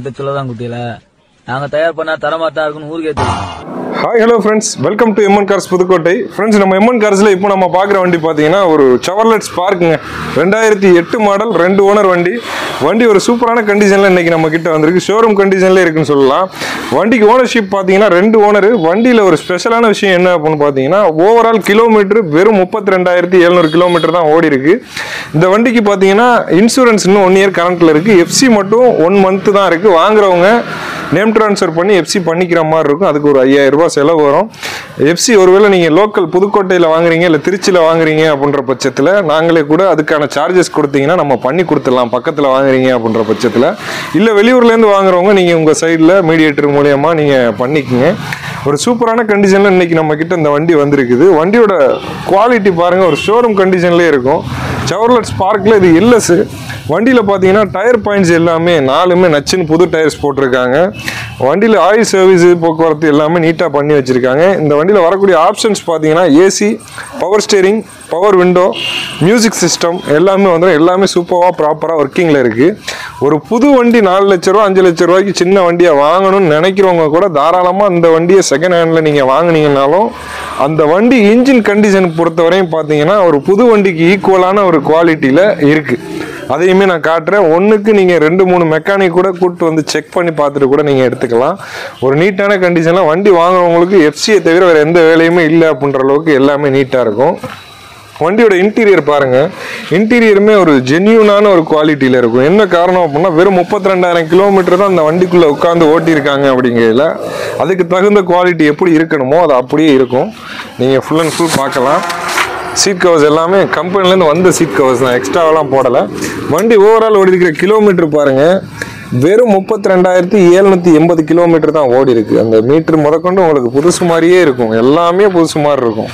உங்ககிட்ட சொல்லதான் குட்டியில நாங்க தயார் பண்ணா தரமா தான் இருக்குன்னு ஊருக்கே தெரியும் hi hello friends welcome to MN cars Pudukkottai friends நம்ம எம்என் கார்ஸில் இப்போ நம்ம பார்க்குற வண்டி பார்த்தீங்கன்னா ஒரு சவர்லெட் ஸ்பார்க்குங்க ரெண்டாயிரத்தி எட்டு மாடல் ரெண்டு ஓனர் வண்டி வண்டி ஒரு சூப்பரான கண்டிஷனில் இன்னைக்கு நம்ம கிட்ட வந்திருக்கு ஷோரூம் கண்டிஷனில் இருக்குன்னு சொல்லலாம் வண்டிக்கு ஓனர்ஷிப் பார்த்தீங்கன்னா ரெண்டு ஓனர் வண்டியில் ஒரு ஸ்பெஷலான விஷயம் என்ன அப்படின்னு பார்த்தீங்கன்னா ஓவரால் கிலோமீட்டர் வெறும் முப்பத்தி ரெண்டாயிரத்தி எழுநூறு கிலோமீட்டர் தான் ஓடி இருக்கு இந்த வண்டிக்கு பார்த்தீங்கன்னா இன்சூரன்ஸ் இன்னும் ஒன் இயர் கரண்ட்டில் இருக்குது எஃப்சி மட்டும் ஒன் மந்த்து தான் இருக்குது வாங்குறவங்க நேம் ட்ரான்ஸ்ஃபர் பண்ணி எஃப்சி பண்ணிக்கிற மாதிரி இருக்கும் அதுக்கு ஒரு ஐயாயிரம் ரூபாய் செலவு வரும் எஃப்சி ஒருவேளை நீங்கள் லோக்கல் புதுக்கோட்டையில் வாங்குறீங்க இல்லை திருச்சியில் வாங்குறீங்க அப்படின்ற பட்சத்தில் நாங்களே கூட அதுக்கான சார்ஜஸ் கொடுத்தீங்கன்னா நம்ம பண்ணி கொடுத்துடலாம் பக்கத்தில் வாங்குறீங்க அப்படின்ற பட்சத்தில் இல்லை வெளியூர்லேருந்து வாங்குறவங்க நீங்கள் உங்கள் சைடில் மீடியேட்டர் மூலியமாக நீங்கள் பண்ணிக்கோங்க ஒரு சூப்பரான கண்டிஷனில் இன்னைக்கு நம்ம கிட்ட இந்த வண்டி வந்திருக்குது வண்டியோட குவாலிட்டி பாருங்கள் ஒரு ஷோரூம் கண்டிஷன்லேயே இருக்கும் சவர்லட் ஸ்பார்க்கில் இது எல்எஸ் வண்டியில் பார்த்தீங்கன்னா டயர் பாயிண்ட்ஸ் எல்லாமே நாலுமே நச்சுன்னு புது டயர்ஸ் போட்டிருக்காங்க வண்டியில் ஆயில் சர்வீஸ் போக்குவரத்து எல்லாமே நீட்டாக பண்ணி வச்சுருக்காங்க இந்த வண்டியில் வரக்கூடிய ஆப்ஷன்ஸ் பார்த்தீங்கன்னா AC power steering power window music system எல்லாமே வந்து எல்லாமே சூப்பராக ப்ராப்பராக ஒர்க்கிங்கில் இருக்குது ஒரு புது வண்டி நாலு லட்ச ரூபா அஞ்சு லட்ச ரூபாய்க்கு சின்ன வண்டியை வாங்கணும்னு நினைக்கிறவங்க கூட தாராளமாக இந்த வண்டியை செகண்ட் ஹேண்டில் நீங்கள் வாங்குனீங்கனாலும் அந்த வண்டி இன்ஜின் கண்டிஷன் பொறுத்தவரையும் பார்த்தீங்கன்னா ஒரு புது வண்டிக்கு ஈக்குவலான ஒரு குவாலிட்டியில் இருக்குது அதையுமே நான் காட்டுறேன் ஒன்றுக்கு நீங்கள் ரெண்டு மூணு மெக்கானிக் கூட கூப்பிட்டு வந்து செக் பண்ணி பார்த்துட்டு கூட நீங்கள் எடுத்துக்கலாம் ஒரு நீட்டான கண்டிஷனில் வண்டி வாங்குறவங்களுக்கு எஃப்சியை தவிர வேறு எந்த வேலையுமே இல்லை அப்படின்ற அளவுக்கு எல்லாமே நீட்டாக இருக்கும் வண்டியோட இன்டீரியர் பாருங்க இன்டீரியருமே ஒரு ஜென்யூனான ஒரு குவாலிட்டியில் இருக்கும் என்ன காரணம் அப்படின்னா வெறும் முப்பத்தி ரெண்டாயிரம் கிலோமீட்டர் தான் அந்த வண்டிக்குள்ளே உட்காந்து ஓட்டியிருக்காங்க அப்படிங்கிறதுல அதுக்கு தகுந்த குவாலிட்டி எப்படி இருக்கணுமோ அது அப்படியே இருக்கும் நீங்கள் ஃபுல் அண்ட் ஃபுல் பார்க்கலாம் சீட் கவர்ஸ் எல்லாமே கம்பெனிலேருந்து வந்த சீட் கவர்ஸ் தான் எக்ஸ்ட்ராவெல்லாம் போடலை வண்டி ஓவரால் ஓடி இருக்கிற கிலோமீட்டர் பாருங்கள் வெறும் முப்பத்தி ரெண்டாயிரத்தி எழுநூற்றி எண்பது கிலோமீட்டர் தான் ஓடி இருக்கு அந்த மீட்டர் முதற்கொண்டு உங்களுக்கு புதுசு மாதிரியே இருக்கும் எல்லாமே புதுசு மாதிரி இருக்கும்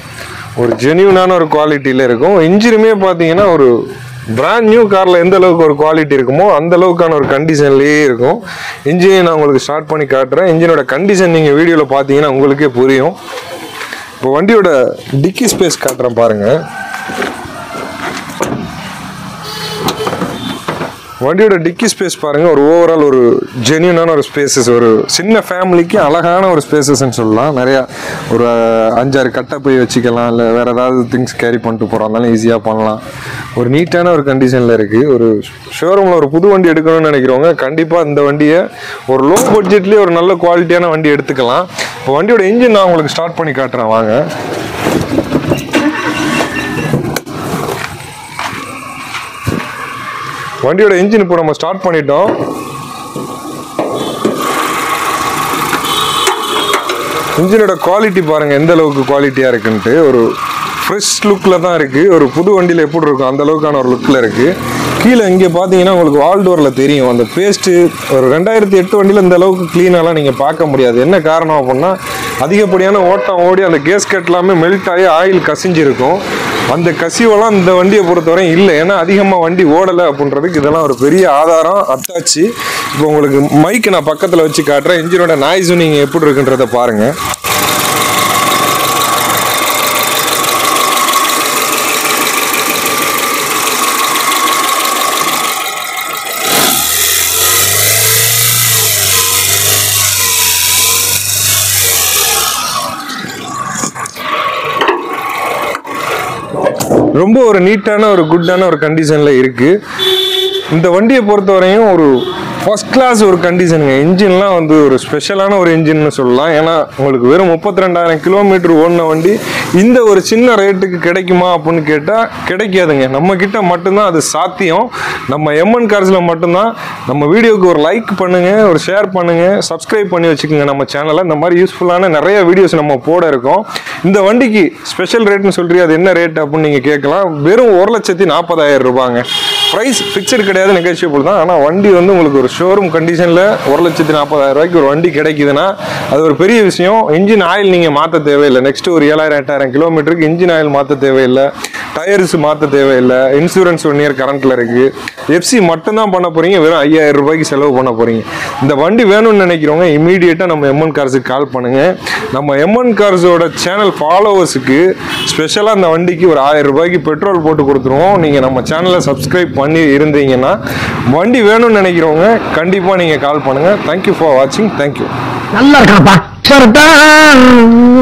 ஒரு ஜென்யூனான ஒரு குவாலிட்டியில் இருக்கும் இன்ஜினுமே பார்த்தீங்கன்னா ஒரு பிராண்ட் நியூ காரில் எந்த அளவுக்கு ஒரு குவாலிட்டி இருக்குமோ அந்த அளவுக்கான ஒரு கண்டிஷன்லேயே இருக்கும் இன்ஜினை நான் உங்களுக்கு ஸ்டார்ட் பண்ணி காட்டுறேன் இன்ஜினோட கண்டிஷன் நீங்கள் வீடியோவில் பார்த்தீங்கன்னா உங்களுக்கே புரியும் இப்போ வண்டியோட டிக்கி ஸ்பேஸ் காட்டுறேன் பாருங்கள் வண்டியோட டிக்கி ஸ்பேஸ் பாருங்க ஒரு ஓவரால் ஒரு ஜென்யூனான ஒரு ஸ்பேசஸ் ஒரு சின்ன ஃபேமிலிக்கு அழகான ஒரு ஸ்பேசஸ்ன்னு சொல்லலாம் நிறையா ஒரு அஹ், அஞ்சாறு கட்டை போய் வச்சுக்கலாம் இல்லை வேற ஏதாவது திங்ஸ் கேரி பண்ணிட்டு போகிறோம் இருந்தாலும் ஈஸியாக பண்ணலாம் ஒரு நீட்டான ஒரு கண்டிஷனில் இருக்குது ஒரு ஷோரூமில் ஒரு புது வண்டி எடுக்கணும்னு நினைக்கிறவங்க கண்டிப்பாக இந்த வண்டியை ஒரு லோ பட்ஜெட்லேயே ஒரு நல்ல குவாலிட்டியான வண்டி எடுத்துக்கலாம் இப்போ வண்டியோட இன்ஜின் நான் உங்களுக்கு ஸ்டார்ட் பண்ணி காட்டுறேன் வாங்க வண்டியோட இன்ஜின் இப்போ நம்ம ஸ்டார்ட் பண்ணிட்டோம் இன்ஜினோட குவாலிட்டி பாருங்க எந்த அளவுக்கு குவாலிட்டியா இருக்குன்ட்டு ஒரு ஃப்ரெஷ் லுக்கில் தான் இருக்கு ஒரு புது வண்டியில் எப்படி இருக்கும் அந்த அளவுக்கான ஒரு லுக்கில் இருக்கு கீழே இங்கே பார்த்தீங்கன்னா உங்களுக்கு வால் டோரில் தெரியும் அந்த பேஸ்ட்டு ஒரு ரெண்டாயிரத்தி எட்டு வண்டியில் இந்த அளவுக்கு க்ளீனாலாம் நீங்கள் பார்க்க முடியாது என்ன காரணம் அப்படின்னா அதிகப்படியான ஓட்டம் ஓடி அந்த கேஸ்கெட் எல்லாமே மெல்ட் ஆகி ஆயில் கசிஞ்சிருக்கும் அந்த கசிவெல்லாம் இந்த வண்டியை பொறுத்தவரை இல்லை ஏன்னா அதிகமாக வண்டி ஓடலை அப்படின்றதுக்கு இதெல்லாம் ஒரு பெரிய ஆதாரம் அத்தாச்சு இப்போ உங்களுக்கு மைக்கு நான் பக்கத்தில் வச்சு காட்டுறேன் இன்ஜினோட நாய்ஸும் நீங்கள் எப்படி இருக்குன்றதை பாருங்கள் ரொம்ப ஒரு நீட்டான ஒரு குட்டான ஒரு கண்டிஷனில் இருக்குது இந்த வண்டியை பொறுத்தவரையும் ஒரு ஃபர்ஸ்ட் கிளாஸ் ஒரு கண்டிஷனுங்க இன்ஜின்லாம் வந்து ஒரு ஸ்பெஷலான ஒரு இன்ஜின்னு சொல்லலாம் ஏன்னா உங்களுக்கு வெறும் முப்பத்தி ரெண்டாயிரம் கிலோமீட்டர் ஓடின வண்டி இந்த ஒரு சின்ன ரேட்டுக்கு கிடைக்குமா அப்படின்னு கேட்டால் கிடைக்காதுங்க நம்ம கிட்ட மட்டும்தான் அது சாத்தியம் நம்ம எம்என் கார்ஸில் மட்டும்தான் நம்ம வீடியோக்கு ஒரு லைக் பண்ணுங்க ஒரு ஷேர் பண்ணுங்க சப்ஸ்கிரைப் பண்ணி வச்சுக்கோங்க நம்ம சேனலை இந்த மாதிரி யூஸ்ஃபுல்லான நிறைய வீடியோஸ் நம்ம போட இருக்கோம் இந்த வண்டிக்கு ஸ்பெஷல் ரேட்னு சொல்றீங்க அது என்ன ரேட் அப்படின்னு நீங்கள் கேட்கலாம் வெறும் ஒரு லட்சத்தி நாற்பதாயிரம் ரூபாங்க ப்ரைஸ் ஃபிக்ஸட் கிடையாது நெகோஷியபிள் தான் ஆனால் வண்டி வந்து உங்களுக்கு ஒரு ஷோரூம் கண்டிஷனில் ஒரு லட்சத்தி நாற்பதாயிரம் ரூபாய்க்கு ஒரு வண்டி கிடைக்குதுன்னா அது ஒரு பெரிய விஷயம் இன்ஜின் ஆயில் நீங்கள் மாற்ற தேவையில்லை நெக்ஸ்ட் ஒரு ஏழாயிரம் எட்டாயிரம் கிலோமீட்டருக்கு இன்ஜின் ஆயில் மாற்ற தேவையில்லை டயர்ஸ் மாற்ற தேவையில்லை இன்சூரன்ஸ் ஒன் இயர் கரண்ட்ல இருக்கு எஃப்சி மட்டும்தான் பண்ண போறீங்க வெறும் ஐயாயிரம் ரூபாய்க்கு செலவு பண்ண போறீங்க இந்த வண்டி வேணும்னு நினைக்கிறவங்க இமீடியட்டா நம்ம எம்என் கார்ஸுக்கு கால் பண்ணுங்க நம்ம எம்என் கார்ஸோட சேனல் ஃபாலோவர்ஸுக்கு ஸ்பெஷலாக அந்த வண்டிக்கு ஒரு ஆயிரம் ரூபாய்க்கு பெட்ரோல் போட்டு கொடுத்துருவோம் நீங்கள் நம்ம சேனலை சப்ஸ்கிரைப் பண்ணி இருந்தீங்கன்னா வண்டி வேணும்னு நினைக்கிறவங்க கண்டிப்பாக நீங்கள் கால் பண்ணுங்கள் தேங்க்யூ ஃபார் வாட்சிங் தேங்க்யூ நல்லா இருக்காப்பா சரிதான்